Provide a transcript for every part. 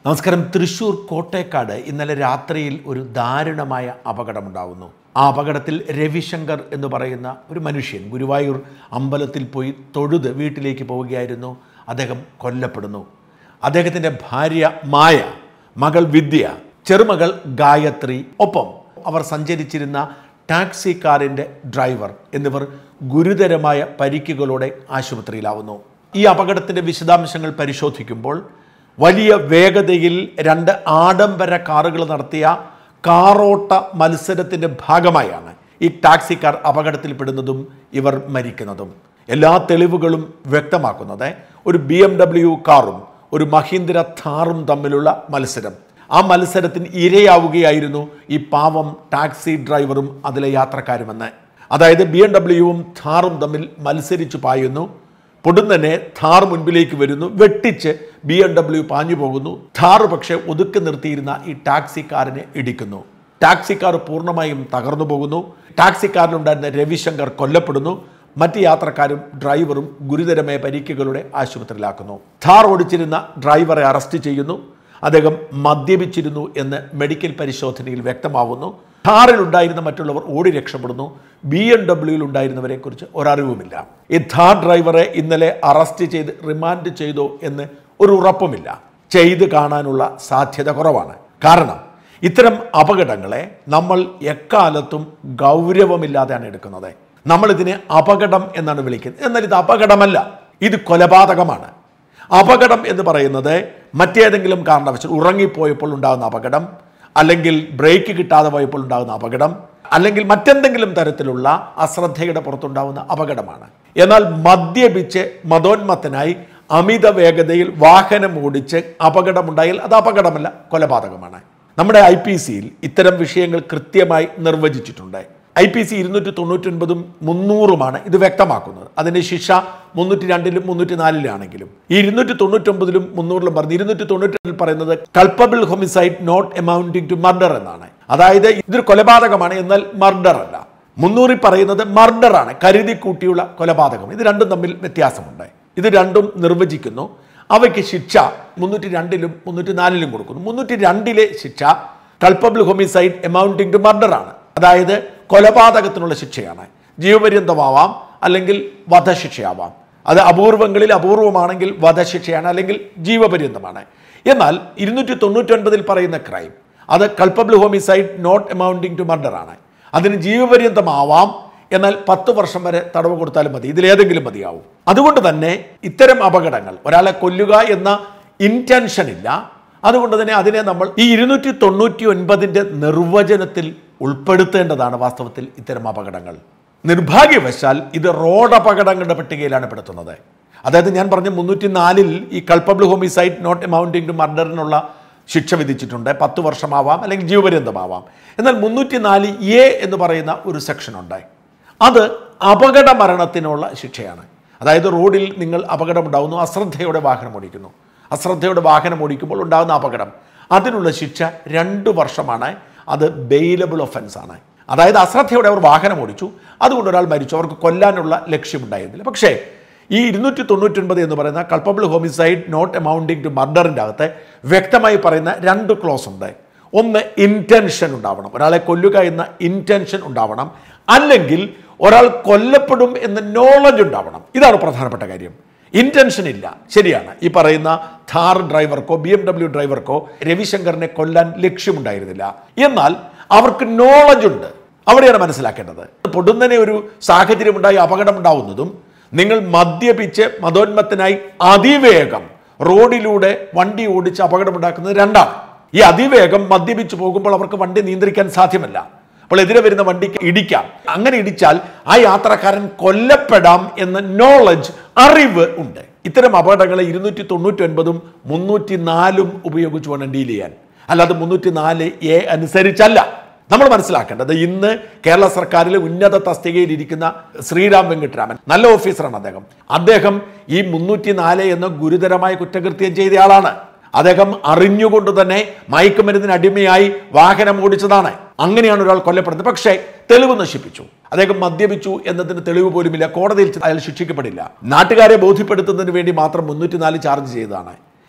നമസ്കാരം തൃശൂർ കോട്ടേക്കാട് ഇന്നലെ രാത്രിയിൽ ഒരു ദാരുണമായ അപകടമുണ്ടാകുന്നു ആ അപകടത്തിൽ രവിശങ്കർ എന്ന് പറയുന്ന ഒരു മനുഷ്യൻ ഗുരുവായൂർ അമ്പലത്തിൽ പോയി തൊഴുത് വീട്ടിലേക്ക് പോവുകയായിരുന്നു അദ്ദേഹം കൊല്ലപ്പെടുന്നു അദ്ദേഹത്തിൻ്റെ ഭാര്യ മായ മകൾ വിദ്യ ചെറുമകൾ ഗായത്രി ഒപ്പം അവർ സഞ്ചരിച്ചിരുന്ന ടാക്സി കാറിൻ്റെ ഡ്രൈവർ എന്നിവർ ഗുരുതരമായ പരിക്കുകളോടെ ആശുപത്രിയിലാവുന്നു ഈ അപകടത്തിൻ്റെ വിശദാംശങ്ങൾ പരിശോധിക്കുമ്പോൾ വലിയ വേഗതയിൽ രണ്ട് ആഡംബര കാറുകൾ നടത്തിയ കാറോട്ട മത്സരത്തിൻ്റെ ഭാഗമായാണ് ഈ ടാക്സി കാർ അപകടത്തിൽപ്പെടുന്നതും ഇവർ മരിക്കുന്നതും എല്ലാ തെളിവുകളും വ്യക്തമാക്കുന്നത് ഒരു ബി എം ഡബ്ല്യു കാറും ഒരു മഹീന്ദ്ര ഥാറും തമ്മിലുള്ള മത്സരം ആ മത്സരത്തിന് ഇരയാവുകയായിരുന്നു ഈ പാവം ടാക്സി ഡ്രൈവറും അതിലെ യാത്രക്കാരുമെന്ന് അതായത് ബി എം ഡബ്ല്യുവും ഥാറും തമ്മിൽ മത്സരിച്ചു പായുന്നു പൊടുന്നനെ ഥാർ മുൻപിലേക്ക് വരുന്നു വെട്ടിച്ച് ബി എം ഡബ്ല്യു പാഞ്ഞു പോകുന്നു ഥാർ പക്ഷേ ഒതുക്കി നിർത്തിയിരുന്ന ഈ ടാക്സി കാറിനെ ഇടിക്കുന്നു ടാക്സി കാർ പൂർണ്ണമായും തകർന്നു പോകുന്നു ടാക്സി കാറിലുണ്ടായിരുന്ന രവിശങ്കർ കൊല്ലപ്പെടുന്നു മറ്റ് യാത്രക്കാരും ഡ്രൈവറും ഗുരുതരമായ പരിക്കുകളുടെ ആശുപത്രിയിലാക്കുന്നു ഥാർ ഓടിച്ചിരുന്ന ഡ്രൈവറെ അറസ്റ്റ് ചെയ്യുന്നു അദ്ദേഹം മദ്യപിച്ചിരുന്നു എന്ന് മെഡിക്കൽ പരിശോധനയിൽ വ്യക്തമാവുന്നു ഥാറിൽ ഉണ്ടായിരുന്ന മറ്റുള്ളവർ ഓടി രക്ഷപ്പെടുന്നു ബി എം ഡബ്ല്യൂയിൽ ഉണ്ടായിരുന്നവരെ കുറിച്ച് ഒരറിവുമില്ല ഈ ഥാർ ഡ്രൈവറെ ഇന്നലെ അറസ്റ്റ് ചെയ്ത് റിമാൻഡ് ചെയ്തോ എന്ന് ഒരു ഉറപ്പുമില്ല ചെയ്ത് കാണാനുള്ള സാധ്യത കുറവാണ് കാരണം ഇത്തരം അപകടങ്ങളെ നമ്മൾ എക്കാലത്തും ഗൗരവമില്ലാതെയാണ് എടുക്കുന്നത് നമ്മൾ ഇതിനെ അപകടം എന്നാണ് വിളിക്കുന്നത് എന്നാൽ ഇത് അപകടമല്ല ഇത് കൊലപാതകമാണ് അപകടം എന്ന് പറയുന്നത് മറ്റേതെങ്കിലും കാരണവശാൽ ഉറങ്ങിപ്പോയപ്പോൾ ഉണ്ടാകുന്ന അപകടം അല്ലെങ്കിൽ ബ്രേക്ക് കിട്ടാതെ പോയപ്പോൾ ഉണ്ടാകുന്ന അപകടം അല്ലെങ്കിൽ മറ്റെന്തെങ്കിലും തരത്തിലുള്ള അശ്രദ്ധയുടെ പുറത്തുണ്ടാകുന്ന അപകടമാണ് എന്നാൽ മദ്യപിച്ച് മതോന്മത്തനായി അമിത വേഗതയിൽ വാഹനം ഓടിച്ച് അപകടമുണ്ടായാൽ അത് അപകടമല്ല കൊലപാതകമാണ് നമ്മുടെ ഐ പി സിയിൽ ഇത്തരം വിഷയങ്ങൾ കൃത്യമായി നിർവചിച്ചിട്ടുണ്ട് ഐ പി സി ഇരുന്നൂറ്റി തൊണ്ണൂറ്റൊൻപതും മുന്നൂറുമാണ് ഇത് വ്യക്തമാക്കുന്നത് അതിന്റെ ശിക്ഷ മുന്നൂറ്റി രണ്ടിലും മുന്നൂറ്റി നാലിലാണെങ്കിലും ഈ ഇരുന്നൂറ്റി തൊണ്ണൂറ്റൊമ്പതിലും മുന്നൂറിലും പറഞ്ഞു ഇരുന്നൂറ്റി തൊണ്ണൂറ്റിൽ പറയുന്നത് culpable homicide not amounting to murder എന്നാണ് അതായത് ഇതൊരു കൊലപാതകമാണ് എന്നാൽ മർഡർ അല്ല മുന്നൂറിൽ പറയുന്നത് മർഡർ ആണ് കരുതി കൂട്ടിയുള്ള കൊലപാതകം ഇത് രണ്ടും തമ്മിൽ വ്യത്യാസമുണ്ട് ഇത് രണ്ടും നിർവചിക്കുന്നു അവയ്ക്ക് ശിക്ഷ മുന്നൂറ്റി രണ്ടിലും മുന്നൂറ്റി നാലിലും കൊടുക്കുന്നു മുന്നൂറ്റി രണ്ടിലെ ശിക്ഷ culpable homicide amounting to murder ആണ് അതായത് കൊലപാതകത്തിനുള്ള ശിക്ഷയാണ് ജീവപര്യന്തമാവാം അല്ലെങ്കിൽ വധശിക്ഷയാവാം അത് അപൂർവങ്ങളിൽ അപൂർവമാണെങ്കിൽ വധശിക്ഷയാണ് അല്ലെങ്കിൽ ജീവപര്യന്തമാണ് എന്നാൽ ഇരുന്നൂറ്റി തൊണ്ണൂറ്റൊൻപതിൽ പറയുന്ന ക്രൈം അത് culpable homicide not amounting to murder ആണ് അതിന് ജീവപര്യന്തമാവാം എന്നാൽ പത്ത് വർഷം വരെ തടവ് കൊടുത്താലും മതി ഇതിലേതെങ്കിലും മതിയാവും അതുകൊണ്ട് തന്നെ ഇത്തരം അപകടങ്ങൾ ഒരാളെ കൊല്ലുക എന്ന ഇന്റൻഷൻ ഇല്ല അതുകൊണ്ട് തന്നെ അതിനെ നമ്മൾ ഈ ഇരുന്നൂറ്റി തൊണ്ണൂറ്റി ഒൻപതിൻ്റെ നിർവചനത്തിൽ ഉൾപ്പെടുത്തേണ്ടതാണ് വാസ്തവത്തിൽ ഇത്തരം അപകടങ്ങൾ നിർഭാഗ്യവശാൽ ഇത് റോഡ് അപകടങ്ങളുടെ പട്ടികയിലാണ് പെടുത്തുന്നത് അതായത് ഞാൻ പറഞ്ഞ മുന്നൂറ്റി നാലിൽ ഈ culpable homicide not amounting to മർഡറിനുള്ള ശിക്ഷ വിധിച്ചിട്ടുണ്ട് പത്ത് വർഷമാവാം അല്ലെങ്കിൽ ജീവപര്യന്തമാവാം എന്നാൽ മുന്നൂറ്റി നാല് എ എന്ന് പറയുന്ന ഒരു സെക്ഷൻ ഉണ്ട് അത് അപകട മരണത്തിനുള്ള ശിക്ഷയാണ് അതായത് റോഡിൽ നിങ്ങൾ അപകടമുണ്ടാകുന്നു അശ്രദ്ധയോടെ വാഹനം ഓടിക്കുന്നു അശ്രദ്ധയോടെ വാഹനം ഓടിക്കുമ്പോൾ ഉണ്ടാകുന്ന അപകടം അതിനുള്ള ശിക്ഷ രണ്ട് വർഷമാണ് അത് ബെയിലബിൾ ഒഫൻസ് ആണ് അതായത് അശ്രദ്ധയോടെ അവർ വാഹനം ഓടിച്ചു അതുകൊണ്ട് ഒരാൾ മരിച്ചു അവർക്ക് കൊല്ലാനുള്ള ലക്ഷ്യമുണ്ടായിരുന്നില്ല പക്ഷേ ഈ ഇരുന്നൂറ്റി തൊണ്ണൂറ്റൊൻപത് എന്ന് പറയുന്ന culpable homicide not amounting to മർഡറിൻ്റെ അകത്ത് വ്യക്തമായി പറയുന്ന രണ്ട് ക്ലോസ് ഉണ്ട് ഒന്ന് ഇൻറ്റൻഷൻ ഉണ്ടാവണം ഒരാളെ കൊല്ലുക എന്ന ഇൻറ്റൻഷൻ ഉണ്ടാവണം അല്ലെങ്കിൽ ഒരാൾ കൊല്ലപ്പെടും എന്ന നോളജ് ഉണ്ടാവണം ഇതാണ് പ്രധാനപ്പെട്ട കാര്യം ഇന്റൻഷൻ ഇല്ല ശരിയാണ് ഈ പറയുന്ന ഥാർ ഡ്രൈവർക്കോ ബി എം ഡബ്ല്യു ഡ്രൈവർക്കോ രവിശങ്കറിനെ കൊല്ലാൻ ലക്ഷ്യമുണ്ടായിരുന്നില്ല എന്നാൽ അവർക്ക് നോളജ് ഉണ്ട് അവിടെയാണ് മനസ്സിലാക്കേണ്ടത് പൊടുന്നനെ ഒരു സാഹചര്യമുണ്ടായി അപകടമുണ്ടാവുന്നതും നിങ്ങൾ മദ്യപിച്ച് മതോന്മത്തനായി അതിവേഗം റോഡിലൂടെ വണ്ടി ഓടിച്ച് അപകടമുണ്ടാക്കുന്നത് രണ്ടാണ് ഈ അതിവേഗം മദ്യപിച്ച് പോകുമ്പോൾ അവർക്ക് വണ്ടി നിയന്ത്രിക്കാൻ സാധ്യമല്ല അപ്പോൾ എതിരെ വരുന്ന വണ്ടിക്ക് ഇടിക്കാം അങ്ങനെ ഇടിച്ചാൽ ആ യാത്രക്കാരൻ കൊല്ലപ്പെടാം എന്ന നോളജ് അറിവ് ഉണ്ട് ഇത്തരം അപകടങ്ങളെ ഇരുന്നൂറ്റി തൊണ്ണൂറ്റി ഒൻപതും മുന്നൂറ്റി നാലും ഉപയോഗിച്ച് വേണം ഡീൽ ചെയ്യാൻ അല്ലാതെ മുന്നൂറ്റി നാല് എ അനുസരിച്ചല്ല നമ്മൾ മനസ്സിലാക്കേണ്ടത് ഇന്ന് കേരള സർക്കാരിലെ ഉന്നത തസ്തികയിൽ ഇരിക്കുന്ന ശ്രീരാം വെങ്കിട്ടരാമൻ നല്ല ഓഫീസറാണ് അദ്ദേഹം അദ്ദേഹം ഈ മുന്നൂറ്റി നാല് എന്ന ഗുരുതരമായ കുറ്റകൃത്യം ചെയ്തയാളാണ് അദ്ദേഹം അറിഞ്ഞുകൊണ്ട് തന്നെ മയക്കുമരുന്നിന് അടിമയായി വാഹനം ഓടിച്ചതാണ് അങ്ങനെയാണ് ഒരാൾ കൊല്ലപ്പെടുന്നത് പക്ഷേ തെളിവ് നശിപ്പിച്ചു അദ്ദേഹം മദ്യപിച്ചു എന്നതിന് തെളിവ് പോലുമില്ല കോടതിയിൽ അയാൾ ശിക്ഷിക്കപ്പെടില്ല നാട്ടുകാരെ ബോധ്യപ്പെടുത്തുന്നതിന് വേണ്ടി മാത്രം മുന്നൂറ്റി നാല് ചാർജ് ചെയ്തതാണ്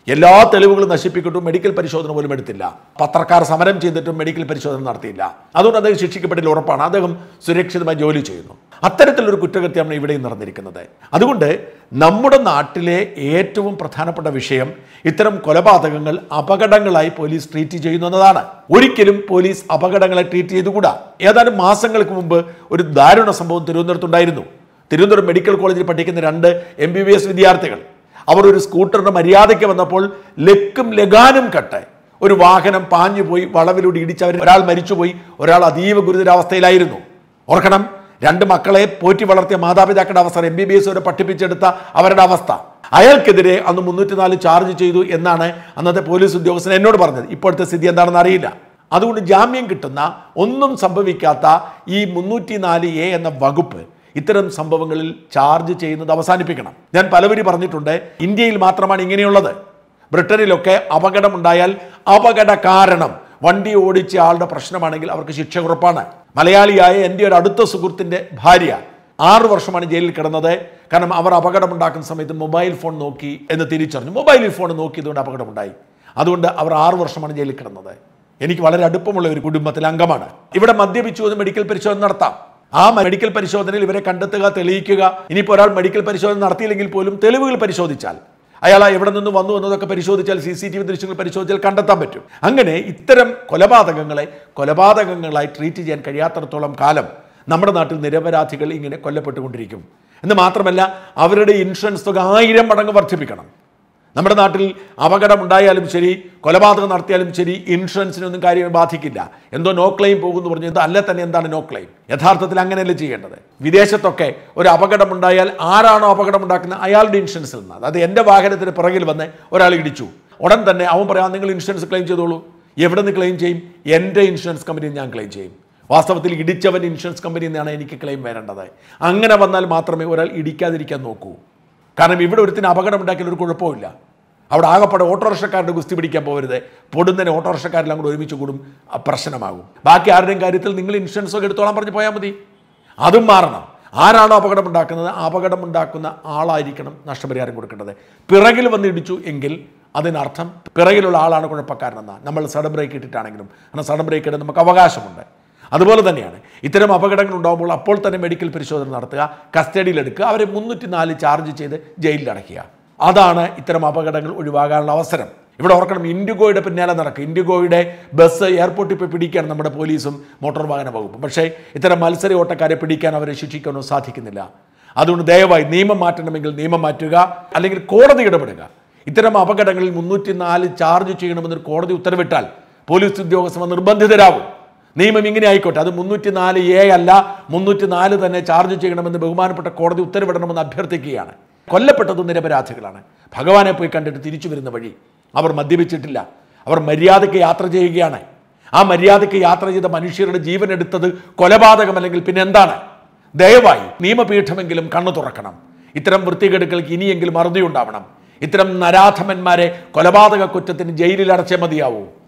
എല്ലാ തെളിവുകളും നശിപ്പിച്ചിട്ടും മെഡിക്കൽ പരിശോധന പോലും എടുത്തില്ല പത്രക്കാർ സമരം ചെയ്തിട്ടും മെഡിക്കൽ പരിശോധന നടത്തിയില്ല അതുകൊണ്ട് അദ്ദേഹം ശിക്ഷിക്കപ്പെട്ടില്ല ഉറപ്പാണ് അദ്ദേഹം സുരക്ഷിതമായി ജോലി ചെയ്യുന്നു അത്തരത്തിലൊരു കുറ്റകൃത്യമാണ് ഇവിടെയും നടന്നിരിക്കുന്നത് അതുകൊണ്ട് നമ്മുടെ നാട്ടിലെ ഏറ്റവും പ്രധാനപ്പെട്ട വിഷയം ഇത്തരം കൊലപാതകങ്ങൾ അപകടങ്ങളായി പോലീസ് ട്രീറ്റ് ചെയ്യുന്നു എന്നതാണ് ഒരിക്കലും പോലീസ് അപകടങ്ങളെ ട്രീറ്റ് ചെയ്തുകൂടാ ഏതാനും മാസങ്ങൾക്ക് മുമ്പ് ഒരു ദാരുണ സംഭവം തിരുവനന്തപുരത്തുണ്ടായിരുന്നു തിരുവനന്തപുരം മെഡിക്കൽ കോളേജിൽ പഠിക്കുന്ന രണ്ട് എം ബി ബി എസ് വിദ്യാർത്ഥികൾ അവർ ഒരു സ്കൂട്ടറിന്റെ മര്യാദയ്ക്ക് വന്നപ്പോൾ ലക്കും ലഗാനും കട്ട് ഒരു വാഹനം പാഞ്ഞു പോയി വളവിലൂടെ ഇടിച്ചവർ ഒരാൾ മരിച്ചുപോയി ഒരാൾ അതീവ ഗുരുതരാവസ്ഥയിലായിരുന്നു ഓർക്കണം രണ്ട് മക്കളെ പോറ്റി വളർത്തിയ മാതാപിതാക്കളുടെ അവസ്ഥ എം ബി ബി എസ് വരെ പഠിപ്പിച്ചെടുത്ത അവരുടെ അവസ്ഥ അയാൾക്കെതിരെ അന്ന് മുന്നൂറ്റിനാല് ചാർജ് ചെയ്തു എന്നാണ് അന്നത്തെ പോലീസ് ഉദ്യോഗസ്ഥൻ എന്നോട് പറഞ്ഞത് ഇപ്പോഴത്തെ സ്ഥിതി എന്താണെന്ന് അറിയില്ല അതുകൊണ്ട് ജാമ്യം കിട്ടുന്ന ഒന്നും സംഭവിക്കാത്ത ഈ മുന്നൂറ്റി നാല് എ എന്ന വകുപ്പ് ഇത്തരം സംഭവങ്ങളിൽ ചാർജ് ചെയ്യുന്നത് അവസാനിപ്പിക്കണം ഞാൻ പലവരി പറഞ്ഞിട്ടുണ്ട് ഇന്ത്യയിൽ മാത്രമാണ് ഇങ്ങനെയുള്ളത് ബ്രിട്ടനിലൊക്കെ അപകടമുണ്ടായാൽ അപകട കാരണം വണ്ടി ഓടിച്ച ആളുടെ പ്രശ്നമാണെങ്കിൽ അവർക്ക് ശിക്ഷ ഉറപ്പാണ് മലയാളിയായ എൻ്റെ ഒരു അടുത്ത സുഹൃത്തിൻ്റെ ഭാര്യ ആറു വർഷമാണ് ജയിലിൽ കിടന്നത് കാരണം അവർ അപകടമുണ്ടാക്കുന്ന സമയത്ത് മൊബൈൽ ഫോൺ നോക്കി എന്ന് തിരിച്ചറിഞ്ഞു മൊബൈൽ ഫോൺ നോക്കിയതുകൊണ്ട് അപകടമുണ്ടായി അതുകൊണ്ട് അവർ ആറു വർഷമാണ് ജയിലിൽ കിടന്നത് എനിക്ക് വളരെ അടുപ്പമുള്ള ഒരു കുടുംബത്തിലെ അംഗമാണ് ഇവിടെ മദ്യപിച്ചു എന്ന് മെഡിക്കൽ പരിശോധന നടത്താം ആ മെഡിക്കൽ പരിശോധനയിൽ ഇവരെ കണ്ടെത്തുക തെളിയിക്കുക ഇനിയിപ്പോൾ ഒരാൾ മെഡിക്കൽ പരിശോധന നടത്തിയില്ലെങ്കിൽ പോലും തെളിവുകൾ പരിശോധിച്ചാൽ അയാൾ എവിടെ നിന്ന് വന്നു എന്നതൊക്കെ പരിശോധിച്ചാൽ സി സി ടി വി ദൃശ്യങ്ങൾ പരിശോധിച്ചാൽ കണ്ടെത്താൻ പറ്റും അങ്ങനെ ഇത്തരം കൊലപാതകങ്ങളെ കൊലപാതകങ്ങളായി ട്രീറ്റ് ചെയ്യാൻ കഴിയാത്തിടത്തോളം കാലം നമ്മുടെ നാട്ടിൽ നിരപരാധികൾ ഇങ്ങനെ കൊല്ലപ്പെട്ടുകൊണ്ടിരിക്കും എന്ന് മാത്രമല്ല അവരുടെ ഇൻഷുറൻസ് തുക ആയിരം മടങ്ങ് വർദ്ധിപ്പിക്കണം നമ്മുടെ നാട്ടിൽ അപകടം ഉണ്ടായാലും ശരി കൊലപാതകം നടത്തിയാലും ശരി ഇൻഷുറൻസിനൊന്നും കാര്യം ബാധിക്കില്ല എന്തോ നോ ക്ലെയിം പോകുന്നു പറഞ്ഞു എന്തോ അല്ല തന്നെ എന്താണ് നോ ക്ലെയിം യഥാർത്ഥത്തിൽ അങ്ങനെയല്ലേ ചെയ്യേണ്ടത് വിദേശത്തൊക്കെ ഒരു അപകടം ഉണ്ടായാൽ ആരാണോ അപകടം ഉണ്ടാക്കുന്നത് അയാളുടെ ഇൻഷുറൻസിൽ നിന്ന് അത് എൻ്റെ വാഹനത്തിന് പിറകിൽ വന്ന് ഒരാൾ ഇടിച്ചു ഉടൻ തന്നെ അവൻ പറയാം നിങ്ങൾ ഇൻഷുറൻസ് ക്ലെയിം ചെയ്തോളൂ എവിടെ നിന്ന് ക്ലെയിം ചെയ്യും എൻ്റെ ഇൻഷുറൻസ് കമ്പനി ഞാൻ ക്ലെയിം ചെയ്യും വാസ്തവത്തിൽ ഇടിച്ചവൻ ഇൻഷുറൻസ് കമ്പനിയിൽ നിന്നാണ് എനിക്ക് ക്ലെയിം വരേണ്ടത് അങ്ങനെ വന്നാൽ മാത്രമേ ഒരാൾ ഇടിക്കാതിരിക്കാൻ നോക്കൂ കാരണം ഇവിടെ ഒരുത്തിന് അപകടം ഉണ്ടാക്കിയാൽ ഒരു കുഴപ്പമില്ല അവിടെ ആകെപ്പാടെ ഓട്ടോറിക്ഷക്കാരുടെ ഗുസ്തി പിടിക്കാൻ പോകരുത് പൊടുന്നതിന് ഓട്ടോറിക്ഷക്കാരെല്ലാം കൂടെ ഒരുമിച്ച് കൂടും ആ പ്രശ്നമാകും ബാക്കി ആരുടെയും കാര്യത്തിൽ നിങ്ങൾ ഇൻഷുറൻസ് ഒക്കെ എടുത്തോളാൻ പറഞ്ഞ് പോയാൽ മതി അതും മാറണം ആരാണോ അപകടം ഉണ്ടാക്കുന്നത് ആ അപകടം ഉണ്ടാക്കുന്ന ആളായിരിക്കണം നഷ്ടപരിഹാരം കൊടുക്കേണ്ടത് പിറകിൽ വന്ന് ഇടിച്ചു എങ്കിൽ അതിനർത്ഥം പിറകിലുള്ള ആളാണ് കുഴപ്പക്കാരനെന്നാണ് നമ്മൾ സഡൻ ബ്രേക്ക് ഇട്ടിട്ടാണെങ്കിലും കാരണം സഡൻ ബ്രേക്ക് ഇടാൻ നമുക്ക് അവകാശമുണ്ട് അതുപോലെ തന്നെയാണ് ഇത്തരം അപകടങ്ങൾ ഉണ്ടാകുമ്പോൾ അപ്പോൾ തന്നെ മെഡിക്കൽ പരിശോധന നടത്തുക കസ്റ്റഡിയിലെടുക്കുക അവരെ മുന്നൂറ്റി നാല് ചാർജ് ചെയ്ത് ജയിലിൽ അടയ്ക്കുക അതാണ് ഇത്തരം അപകടങ്ങൾ ഒഴിവാകാനുള്ള അവസരം ഇവിടെ ഓർക്കണം ഇൻഡിഗോയുടെ പിന്നാലെ നടക്കുക ഇൻഡിഗോയുടെ ബസ് എയർപോർട്ടിൽ പോയി പിടിക്കാൻ നമ്മുടെ പോലീസും മോട്ടോർ വാഹന വകുപ്പും പക്ഷേ ഇത്തരം മത്സര ഓട്ടക്കാരെ പിടിക്കാൻ അവരെ ശിക്ഷിക്കാനോ സാധിക്കുന്നില്ല അതുകൊണ്ട് ദയവായി നിയമം മാറ്റണമെങ്കിൽ നിയമം മാറ്റുക അല്ലെങ്കിൽ കോടതി ഇടപെടുക ഇത്തരം അപകടങ്ങളിൽ മുന്നൂറ്റി നാല് ചാർജ് ചെയ്യണമെന്നൊരു കോടതി ഉത്തരവിട്ടാൽ പോലീസ് ഉദ്യോഗസ്ഥർ നിർബന്ധിതരാകും നിയമം ഇങ്ങനെ ആയിക്കോട്ടെ അത് മുന്നൂറ്റി നാല് എ അല്ല മുന്നൂറ്റി നാല് തന്നെ ചാർജ് ചെയ്യണമെന്ന് ബഹുമാനപ്പെട്ട കോടതി ഉത്തരവിടണമെന്ന് അഭ്യർത്ഥിക്കുകയാണ് കൊല്ലപ്പെട്ടത് നിരപരാധികളാണ് ഭഗവാനെ പോയി കണ്ടിട്ട് തിരിച്ചു വരുന്ന വഴി അവർ മദ്യപിച്ചിട്ടില്ല അവർ മര്യാദയ്ക്ക് യാത്ര ചെയ്യുകയാണ് ആ മര്യാദയ്ക്ക് യാത്ര ചെയ്ത മനുഷ്യരുടെ ജീവൻ എടുത്തത് കൊലപാതകം അല്ലെങ്കിൽ പിന്നെ എന്താണ് ദയവായി നിയമപീഠമെങ്കിലും കണ്ണു തുറക്കണം ഇത്തരം വൃത്തികേടുകൾക്ക് ഇനിയെങ്കിലും അറുതിയുണ്ടാവണം ഇത്തരം നരാധമന്മാരെ കൊലപാതക കുറ്റത്തിന് ജയിലിൽ അടച്ചേ മതിയാവൂ